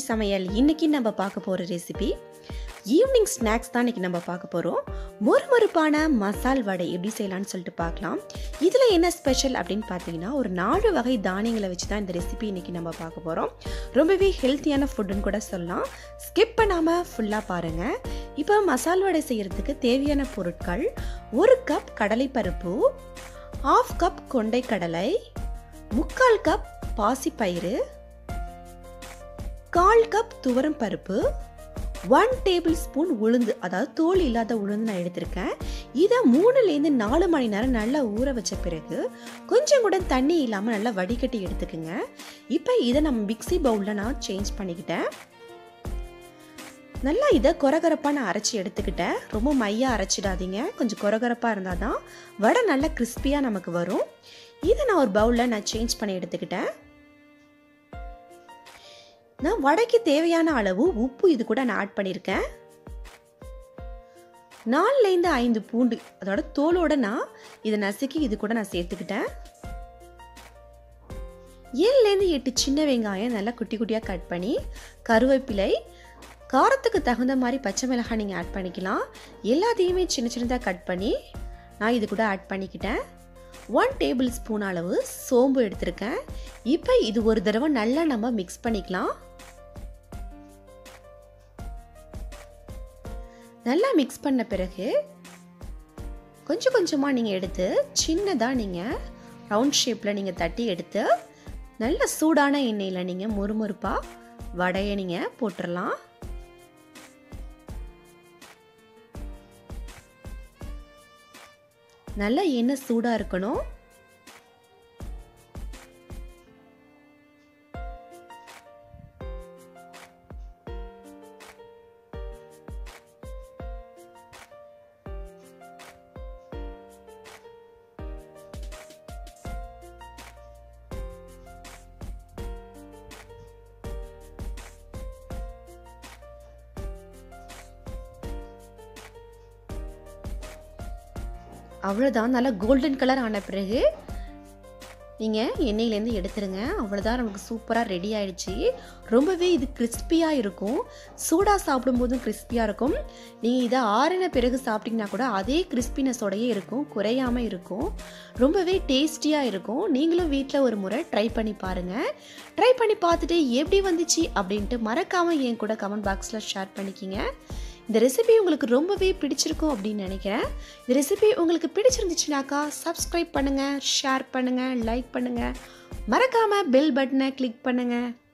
சமையல் இன்னைக்கு நம்ம பார்க்க போகிற ரெசிபி ஈவினிங் ஸ்நாக்ஸ் தான் இன்னைக்கு நம்ம பார்க்க போகிறோம் மொறுமொறுப்பான மசால் வடை எப்படி செய்யலாம்னு சொல்லிட்டு பார்க்கலாம் இதில் என்ன ஸ்பெஷல் அப்படின்னு பார்த்தீங்கன்னா ஒரு நாலு வகை தானியங்களை வச்சு தான் இந்த ரெசிபி இன்னைக்கு நம்ம பார்க்க போகிறோம் ரொம்பவே ஹெல்த்தியான ஃபுட்டுன்னு கூட சொல்லலாம் ஸ்கிப் பண்ணாமல் ஃபுல்லாக பாருங்கள் இப்போ மசால் வடை செய்கிறதுக்கு தேவையான பொருட்கள் ஒரு கப் கடலைப்பருப்பு ஆஃப் கப் கொண்டை கடலை முக்கால் கப் பாசிப்பயிறு கால் கப் துவரம் பருப்பு ஒன் டேபிள் ஸ்பூன் உளுந்து அதாவது தோல் இல்லாத உளுந்து நான் எடுத்திருக்கேன் இதை மூணுலேருந்து நாலு மணி நேரம் நல்லா ஊற வச்ச பிறகு கொஞ்சம் கூட தண்ணி இல்லாமல் நல்லா வடிகட்டி எடுத்துக்குங்க இப்போ இதை நம்ம மிக்சி பவுலில் நான் சேஞ்ச் பண்ணிக்கிட்டேன் நல்லா இதை கொரகரப்பாக நான் அரைச்சி எடுத்துக்கிட்டேன் ரொம்ப மையாக அரைச்சிடாதீங்க கொஞ்சம் கொரகரப்பாக இருந்தால் தான் வடை நல்லா கிறிஸ்பியாக நமக்கு வரும் இதை நான் ஒரு பவுலில் நான் சேஞ்ச் பண்ணி எடுத்துக்கிட்டேன் நான் வடைக்கு தேவையான அளவு உப்பு இது கூட நான் ஆட் பண்ணியிருக்கேன் நாலுலேருந்து ஐந்து பூண்டு அதோட தோலோட நான் இதை நசுக்கி இது கூட நான் சேர்த்துக்கிட்டேன் ஏழுலேருந்து எட்டு சின்ன வெங்காயம் நல்லா குட்டி குட்டியாக கட் பண்ணி கருவேப்பிலை காரத்துக்கு தகுந்த மாதிரி பச்சை மிளகாய் நீங்கள் ஆட் பண்ணிக்கலாம் எல்லாத்தையுமே சின்ன சின்னதாக கட் பண்ணி நான் இது கூட ஆட் பண்ணிக்கிட்டேன் ஒன் டேபிள் ஸ்பூன் அளவு சோம்பு எடுத்திருக்கேன் இப்போ இது ஒரு தடவை நல்லா நம்ம மிக்ஸ் பண்ணிக்கலாம் நல்லா மிக்ஸ் பண்ண பிறகு கொஞ்சம் கொஞ்சமாக நீங்கள் எடுத்து சின்னதாக நீங்கள் ரவுண்ட் ஷேப்பில் நீங்கள் தட்டி எடுத்து நல்ல சூடான எண்ணெயில் நீங்கள் முறுமுறுப்பாக வடையை நீங்கள் போட்டுடலாம் நல்லா எண்ணெய் சூடாக இருக்கணும் அவ்வளோதான் நல்லா கோல்டன் கலர் ஆன பிறகு நீங்கள் எண்ணெயிலேருந்து எடுத்துருங்க அவ்வளோதான் நமக்கு சூப்பராக ரெடி ஆயிடுச்சு ரொம்பவே இது கிறிஸ்பியாக இருக்கும் சூடாக சாப்பிடும்போதும் கிறிஸ்பியாக இருக்கும் நீங்கள் இதை ஆறின பிறகு சாப்பிட்டீங்கன்னா கூட அதே கிறிஸ்பினஸோடையே இருக்கும் குறையாமல் இருக்கும் ரொம்பவே டேஸ்டியாக இருக்கும் நீங்களும் வீட்டில் ஒரு முறை ட்ரை பண்ணி பாருங்கள் ட்ரை பண்ணி பார்த்துட்டு எப்படி வந்துச்சு அப்படின்ட்டு மறக்காமல் என் கூட கமெண்ட் பாக்ஸில் ஷேர் பண்ணிக்கிங்க இந்த ரெசிபி உங்களுக்கு ரொம்பவே பிடிச்சிருக்கும் அப்படின்னு நினைக்கிறேன் இந்த ரெசிபி உங்களுக்கு பிடிச்சிருந்துச்சுனாக்கா சப்ஸ்கிரைப் பண்ணுங்கள் ஷேர் பண்ணுங்கள் லைக் பண்ணுங்கள் மறக்காமல் பெல் பட்டனை கிளிக் பண்ணுங்கள்